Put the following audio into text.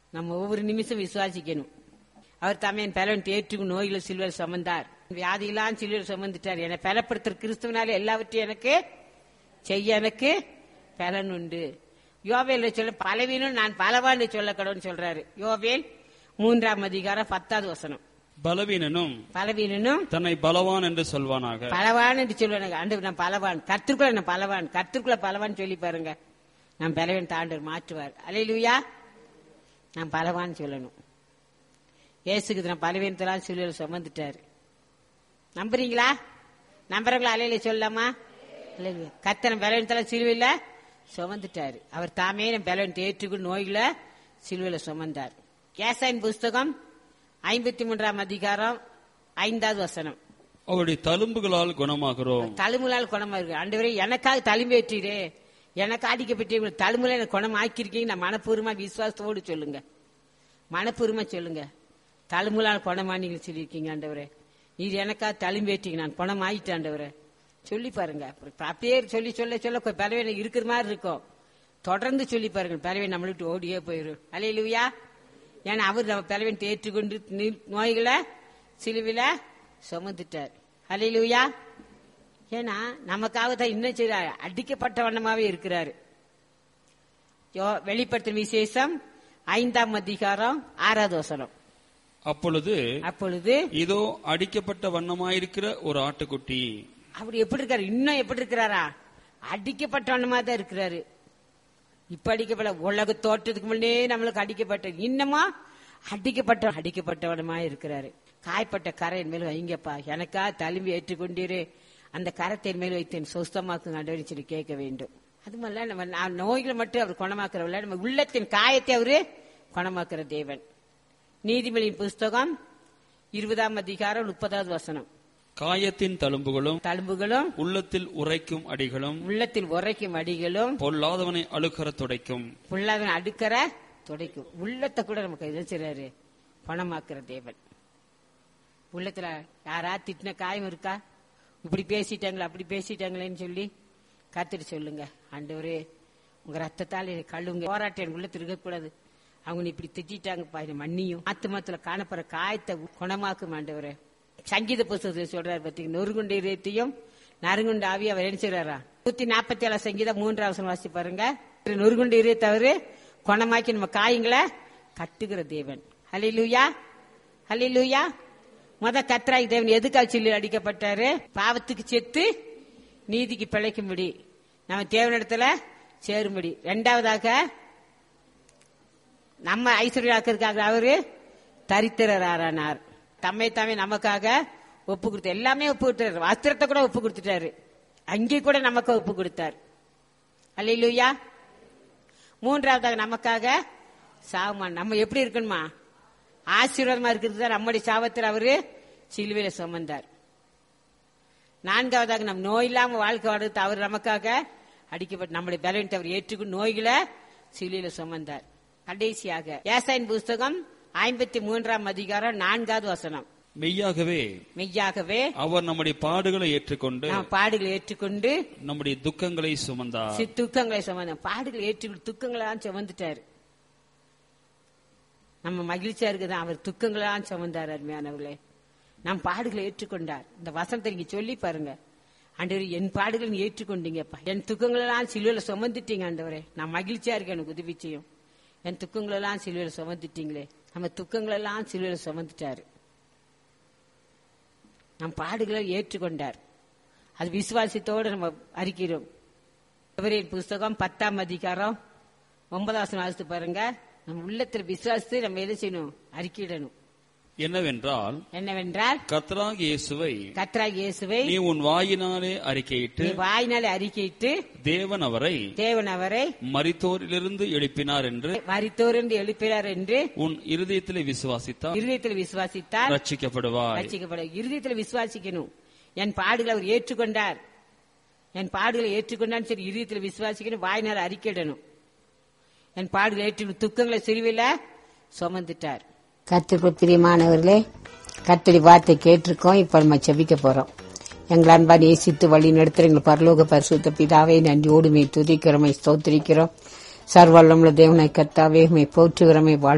நம்ம ஒவ்வொரு நிமிஷம் விசுவாசிக்கணும் அவர் தாமே என் பலவன் ஏற்றுக்கும் நோய்களை சில்வர் சுமந்தார் வியாதியெல்லாம் சில்வர் சுமந்துட்டார் என்னை பலப்படுத்துற கிறிஸ்துவனால எல்லாவற்றையும் எனக்கு செய்ய எனக்கு பலன் உண்டு யோவேல் சொல்ல பலவீனம் நான் பலவான்னு சொல்ல கடவுன்னு சொல்றாரு யோவேல் மூன்றாம் அதிகாரம் பத்தாவது வசனம் பலவீனனும் பலவீனனும் தன்னை பலவான் என்று சொல்வானாக பலவான் என்று சொல்லுவாங்க ஆண்டு நான் பலவான் கத்திற்குள்ள நான் பலவான் கத்திற்குள்ள பலவான் சொல்லி பாருங்க நான் பலவன் தாண்டவர் மாற்றுவார் அலையிலுயா நான் பலவான் சொல்லணும் இயேசுக்கு நான் பலவீனத்தெல்லாம் சிலுவையில் சுமந்துட்டாரு நம்புறீங்களா நம்புறவங்களா அலையில சொல்லலாமா இல்லைங்க கத்தனை பலவீனத்தெல்லாம் சிலுவையில் சுமந்துட்டாரு அவர் தாமே நம்ம பலவீனத்தை ஏற்றுக்கொண்டு நோய்களை சிலுவையில் சுமந்தார் கேசாயின் புஸ்தகம் ஐம்பத்தி மூன்றாம் அதிகாரம் ஐந்தாவது வசனம் அவருடைய தழும்புகளால் குணமாகிறோம் தழுமுலால் குணமா இருக்கு ஆண்டவரே எனக்காக தழும்பேற்றீரே எனக்கு அடிக்கப்பட்டு தழுமுல எனக்கு குணம் ஆக்கியிருக்கீங்க நான் மனப்பூர்வமா விசுவாசத்தோடு சொல்லுங்க மனப்பூர்வமா சொல்லுங்க தழுமுலால் குணமா நீங்க சொல்லியிருக்கீங்க ஆண்டவரே இது எனக்காக தழும்பேற்றீங்க நான் குணம் ஆயிட்டேன் ஆண்டவரே சொல்லி பாருங்க அப்புறம் அப்படியே சொல்லி சொல்ல சொல்ல பலவே இருக்கிற மாதிரி இருக்கும் தொடர்ந்து சொல்லி பாருங்க பலவை நம்மளை விட்டு ஓடியே போயிடும் அலையிலுவியா ஏன்னா அவர் நம்ம பலவன் ஏற்றுக்கொண்டு நி- நோய்களை சிலுவில சுமந்துட்டார் அலையிலுவியா ஏன்னா நமக்காக தான் இன்னும் செய்றாரு அடிக்கப்பட்ட வண்ணமாவே இருக்கிறாரு யோ- வெளிப்படுத்தும் விசேஷம் ஐந்தாம் அதிகாரம் ஆறாவது வசனம் அப்பொழுது அப்பொழுது இதோ அடிக்கப்பட்ட வண்ணமாயிருக்கிற ஒரு ஆட்டுக்குட்டி அவர் எப்படி இருக்காரு இன்னும் எப்படி இருக்கிறாரா அடிக்கப்பட்ட வண்ணமா தான் இருக்கிறாரு இப்ப அடிக்கப்பட உலக தோட்டத்துக்கு முன்னே நம்மளுக்கு அடிக்கப்பட்ட இன்னமா அடிக்கப்பட்ட அடிக்கப்பட்டவனமா இருக்கிறாரு காய்ப்பட்ட கரை என் மேல் வைங்கப்பா எனக்கா தழும்பி ஏற்றுக்கொண்டீரே அந்த கரத்தை என் மேல் வைத்தேன் சொஸ்தமாக்குங்க ஆண்டவரே சொல்லி கேட்க வேண்டும் அது மாதிரிலாம் நம்ம நான் நோய்களை மட்டும் அவர் குணமாக்குறவில்ல நம்ம உள்ளத்தின் காயத்தை அவரு குணமாக்குற தேவன் நீதிமொழியின் புஸ்தகம் இருபதாம் அதிகாரம் முப்பதாவது வசனம் காயத்தின் தழும்புகளும் தழும்புகளும் உள்ளத்தில் உரைக்கும் அடிகளும் உள்ளத்தில் உரைக்கும் அடிகளும் பொல்லாதவனை அழுக்கற துடைக்கும் புல்லாதவன் அடுக்கிற துடைக்கும் உள்ளத்தை கூட நமக்கு எது செய்றாரு பணமாக்குற தேவன் உள்ளத்துல யாரா திட்டின காயம் இருக்கா இப்படி பேசிட்டாங்களா அப்படி பேசிட்டாங்களேன்னு சொல்லி காத்துட்டு சொல்லுங்க ஆண்டவரே உங்க ரத்தத்தால் என்னை கழுவுங்க போராட்டம் என் உள்ளத்துல இருக்கக்கூடாது அவங்க நீ இப்படி திட்டாங்கப்பா என்னை மன்னியும் ஆத்துமத்துல காணப்படுற காயத்தை குணமாக்கும் ஆண்டவரே சங்கீத புஸ்தகத்தில் சொல்றாரு பார்த்தீங்க நொறுகுண்ட இதயத்தையும் நறுங்குண்ட ஆவி அவர் என்ன செய்றாரா நூத்தி நாற்பத்தி ஏழு சங்கீதம் மூன்றாவது வசனம் வாசி பாருங்க நொறுகுண்ட இதயத்தை அவரு குணமாக்கி நம்ம காயங்களை கட்டுகிற தேவன் ஹலிலூயா ஹலிலூயா முத கத்ராய் தேவன் எதுக்காக சொல்லி அடிக்கப்பட்டாரு பாவத்துக்கு செத்து நீதிக்கு பிழைக்கும்படி நம்ம தேவனிடத்துல சேரும்படி ரெண்டாவதாக நம்ம ஐஸ்வர்யாக்கிறதுக்காக அவரு தரித்திரரானார் தம்மை தாமே நமக்காக ஒப்பு கொடுத்தார் எல்லாமே ஒப்பு கொடுத்தாரு வஸ்திரத்தை கூட ஒப்பு கொடுத்துட்டாரு அங்கே கூட நமக்கு ஒப்பு கொடுத்தார் அல்லையா மூன்றாவதாக நமக்காக சாவுமான் நம்ம எப்படி இருக்கணுமா ஆசீர்வாதமா இருக்கிறது தான் நம்முடைய சாபத்தில் அவரு சிலுவையில சுமந்தார் நான்காவதாக நம் நோய் இல்லாம வாழ்க்கை வாழ்றது அவர் நமக்காக அடிக்கப்பட்டு நம்முடைய பலவீனத்தை அவர் ஏற்றுக்கொண்டு நோய்களை சிலுவையில சுமந்தார் கடைசியாக ஏசாயின் புஸ்தகம் ஐம்பத்தி மூன்றாம் அதிகாரம் நான்காவது வசனம் மெய்யாகவே மெய்யாகவே அவர் நம்முடைய பாடுகளை ஏற்றுக்கொண்டு நாம் பாடுகளை ஏற்றுக்கொண்டு நம்முடைய துக்கங்களை சுமந்தார் சி- துக்கங்களை சுமந்த பாடுகளை ஏற்றுக்கொண்டு துக்கங்களாம் சுமந்துட்டாரு நம்ம மகிழ்ச்சியா இருக்குதான் அவர் துக்கங்களாம் சுமந்தார் அருமையானவர்களே நம் பாடுகளை ஏற்றுக்கொண்டார் இந்த வசனத்தை நீங்க சொல்லி பாருங்க ஆண்டவரே என் பாடுகளை நீ ஏற்றுக்கொண்டீங்கப்பா என் துக்கங்களெல்லாம் சிலுவையில சுமந்துட்டீங்க ஆண்டவரே நான் மகிழ்ச்சியா இருக்கேன் எனக்கு உதவி செய்யும் என் துக்கங்களெல்லாம் சிலுவையில சுமந்துட்டீங்களே நம்ம துக்கங்களெல்லாம் சிலுவையில சுமந்துட்டாரு நம் பாடுகளை ஏற்றுக்கொண்டார் அது விசுவாசத்தோடு நம்ம அறிக்கிறோம் எபிரேயர் புஸ்தகம் பத்தாம் அதிகாரம் ஒன்பதாம் வாசித்து பாருங்க நம்ம உள்ளத்துல விசுவாசத்தை நம்ம எதை செய்யணும் அறிக்கையிடணும் என்னவென்றால் என்னவென்றால் கத்ராக் இயேசுவை கத்ராக் இயேசுவை நீ உன் வாயினாலே அறிக்கையிட்டு நீ வாயினாலே அறிக்கையிட்டு தேவன் அவரை தேவன் அவரை மரித்தோரிலிருந்து எழுப்பினார் என்று மரித்தோர் என்று எழுப்பினார் என்று உன் இருதயத்திலே விசுவாசித்தால் இருதயத்தில் விசுவாசித்தார் ரட்சிக்கப்படுவாய் ரட்சிக்கப்பட இருதயத்தில் விசுவாசிக்கணும் என் பாடுகளை அவர் ஏற்றுக்கொண்டார் என் பாடுகளை ஏற்றுக்கொண்டான்னு சரி இருதயத்தில் விசுவாசிக்கணும் வாயினால் அறிக்கையிடணும் என் பாடுகளை ஏற்று துக்கங்களை சிறுவில சுமந்துட்டார் கத்திற்குள் பிரியமானவர்களே கத்தடி வார்த்தை கேட்டிருக்கோம் இப்ப நம்ம செபிக்க போறோம் எங்கள் அன்பா நேசித்து வழி நடத்துற எங்கள் பரலோக பரிசுத்த பிதாவே நன்றியோடு மே துதிக்கிறோமை ஸ்தோத்திரிக்கிறோம் சர்வல்லமுள்ள தேவனை கத்தாவே மே போற்றுகிறோமை வாழ்